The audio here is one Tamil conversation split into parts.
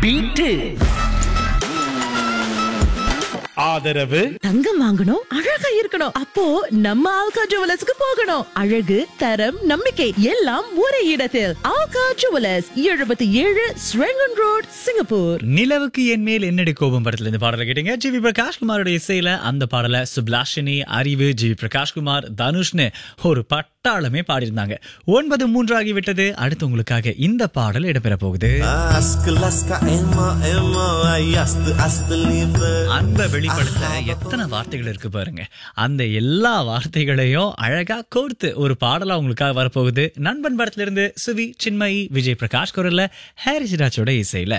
பீட்டு ஆதரவு தங்கம் வாங்கணும் அழகா இருக்கணும் அப்போ நம்ம ஆல்கா ஜுவலர்ஸ்க்கு போகணும் அழகு தரம் நம்பிக்கை எல்லாம் ஒரே இடத்தில் ஆல்கா ஜுவலர்ஸ் எழுபத்தி ஏழு ஸ்ரெங்கன் ரோட் சிங்கப்பூர் நிலவுக்கு என் மேல் என்னடி கோபம் படத்துல இருந்து பாடலை கேட்டீங்க ஜி வி பிரகாஷ்குமாரோட இசையில அந்த பாடலை சுப்லாஷினி அறிவு ஜி வி பிரகாஷ்குமார் தனுஷ்னு ஒரு பட்டாளமே பாடியிருந்தாங்க ஒன்பது மூன்று ஆகிவிட்டது அடுத்து உங்களுக்காக இந்த பாடல் இடம்பெற போகுது Ask Alaska, Emma, Emma, I asked, asked liver. அன்பை வெளிப்படுத்த எத்தனை வார்த்தைகள் இருக்கு பாருங்க அந்த எல்லா வார்த்தைகளையும் அழகா கோர்த்து ஒரு பாடலா உங்களுக்காக வரப்போகுது நண்பன் படத்துல இருந்து சுவி சின்மயி விஜய் பிரகாஷ் குரல்ல ஹாரிஸ் ராஜோட இசையில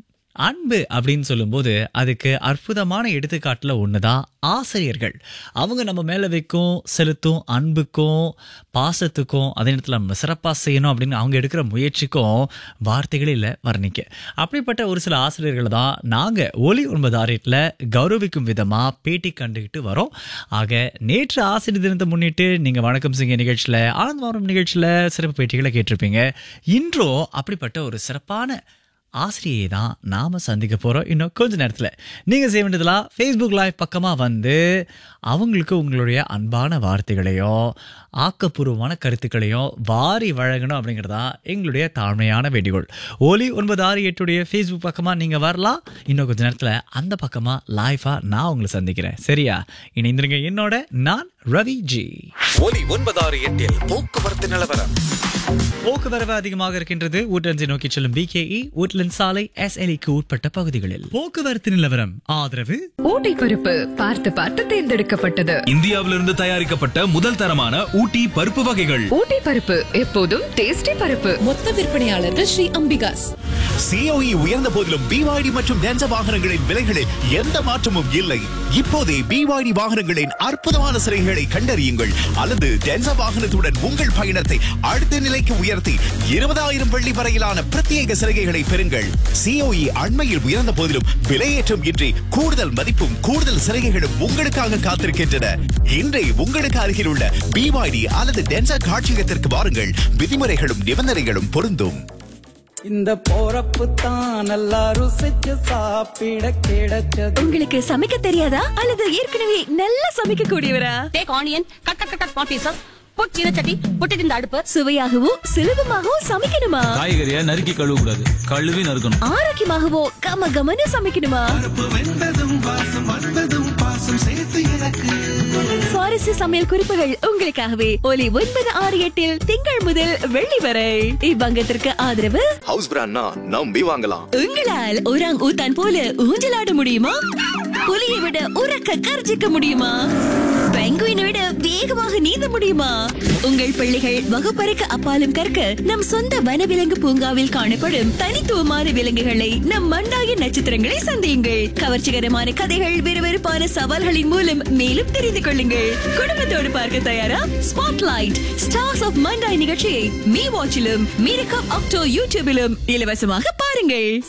அன்பு அப்படின்னு சொல்லும்போது அதுக்கு அற்புதமான எடுத்துக்காட்டுல ஒண்ணுதான் ஆசிரியர்கள் அவங்க நம்ம மேல வைக்கும் செலுத்தும் அன்புக்கும் பாசத்துக்கும் அதே நேரத்தில் நம்ம சிறப்பாக செய்யணும் அப்படின்னு அவங்க எடுக்கிற முயற்சிக்கும் வார்த்தைகளே இல்லை வர்ணிக்க அப்படிப்பட்ட ஒரு சில ஆசிரியர்களை தான் நாங்கள் ஒலி ஒன்பது ஆரியத்தில் கௌரவிக்கும் விதமாக பேட்டி கண்டுகிட்டு வரோம் ஆக நேற்று ஆசிரியர் தினத்தை முன்னிட்டு நீங்கள் வணக்கம் சிங்க நிகழ்ச்சியில் ஆனந்த வாரம் நிகழ்ச்சியில் சிறப்பு பேட்டிகளை கேட்டிருப்பீங்க இன்றோ அப்படிப்பட்ட ஒரு சிறப்பான ஆசிரியை தான் நாம சந்திக்க போறோம் இன்னும் கொஞ்ச நேரத்துல நீங்க செய்ய வேண்டியதெல்லாம் ஃபேஸ்புக் லைவ் பக்கமா வந்து அவங்களுக்கு உங்களுடைய அன்பான வார்த்தைகளையோ ஆக்கப்பூர்வமான கருத்துக்களையும் வாரி வழங்கணும் அப்படிங்கிறதா எங்களுடைய தாழ்மையான வேண்டுகோள் ஒலி ஒன்பது ஆறு எட்டுடைய ஃபேஸ்புக் பக்கமா நீங்க வரலாம் இன்னும் கொஞ்ச நேரத்துல அந்த பக்கமா லைஃபா நான் உங்களை சந்திக்கிறேன் சரியா இணைந்திருங்க என்னோட நான் ரவி ஜி ஒலி ஒன்பதாறு எட்டில் போக்குவரத்து நிலவரம் போக்குவரவு அதிகமாக இருக்கின்றது ஊட்டன்சி நோக்கி செல்லும் பிகேஇ ஊட்லன் சாலை எஸ்எல்இக்கு உட்பட்ட பகுதிகளில் போக்குவரத்து நிலவரம் ஆதரவு ஊட்டி பருப்பு பார்த்து பார்த்து தேர்ந்தெடுக்கப்பட்டது இந்தியாவிலிருந்து தயாரிக்கப்பட்ட முதல் தரமான ஊட்டி பருப்பு வகைகள் ஊட்டி பருப்பு எப்போதும் டேஸ்டி பருப்பு மொத்த விற்பனையாளர்கள் ஸ்ரீ அம்பிகாஸ் சிஓஇ உயர்ந்த போதிலும் பிவாய்டி மற்றும் டென்ச வாகனங்களின் விலைகளில் எந்த மாற்றமும் இல்லை இப்போதே பிவாய்டி வாகனங்களின் அற்புதமான சிறைகளை கண்டறியுங்கள் அல்லது டென்ச வாகனத்துடன் உங்கள் பயணத்தை அடுத்த நிலைக்கு உயர்த்தி இருபதாயிரம் வெள்ளி வரையிலான பிரத்யேக சலுகைகளை பெறுங்கள் சிஓஇ அண்மையில் உயர்ந்த போதிலும் விலையேற்றம் இன்றி கூடுதல் மதிப்பும் கூடுதல் சலுகைகளும் உங்களுக்காக காத்திருக்கின்றன இன்றே உங்களுக்கு அருகில் உள்ள பிவாய்டி அல்லது டென்சா காட்சியகத்திற்கு வாருங்கள் விதிமுறைகளும் நிபந்தனைகளும் பொருந்தும் இந்த போறப்பு தான் நல்லா ருசிச்சு சாப்பிட கிடைச்சது உங்களுக்கு சமைக்க தெரியாதா அல்லது ஏற்கனவே நல்லா சமைக்க கூடியவரா take onion cut cut cut cut small pieces put சீனச்சட்டி புட் இட் இந்த அடுப்பு சுவையாகவும் சுலபமாகவும் சமைக்கணுமா காய்கறியை நறுக்கி கழுவ கூடாது கழுவி நறுக்கணும் ஆரோக்கியமாகவோ கம கமன்னு சமைக்கணுமா சுவாரஸ்ய சமையல் குறிப்புகள் உங்களுக்காகவே ஒலி ஒன்பது ஆறு எட்டில் திங்கள் முதல் வெள்ளி வரை இவ்வங்கத்திற்கு ஆதரவு ஹவுஸ் பிராண்ட்னா நம்பி வாங்கலாம் உங்களால் ஒராங் ஊத்தான் போல ஊஞ்சலாட முடியுமா புலியை விட உறக்க கர்ஜிக்க முடியுமா பெங்குயினை விட வேகமாக நீந்த முடியுமா உங்கள் பிள்ளைகள் வகுப்பறைக்கு அப்பாலும் கற்க நம் சொந்த வனவிலங்கு பூங்காவில் காணப்படும் தனித்துவமான விலங்குகளை நம் மண்டாய நட்சத்திரங்களை சந்தியுங்கள் கவர்ச்சிகரமான கதைகள் விறுவிறுப்பான சவால்களின் மூலம் மேலும் தெரிந்து கொள்ளுங்கள் குடும்பத்தோடு பார்க்க தயாரா ஸ்பாட்லைட் ஸ்டார்ஸ் ஆஃப் மண்டாய் நிகழ்ச்சியை மீ வாட்சிலும் மீரகம் அக்டோ யூடியூபிலும் இலவசமாக பாருங்கள்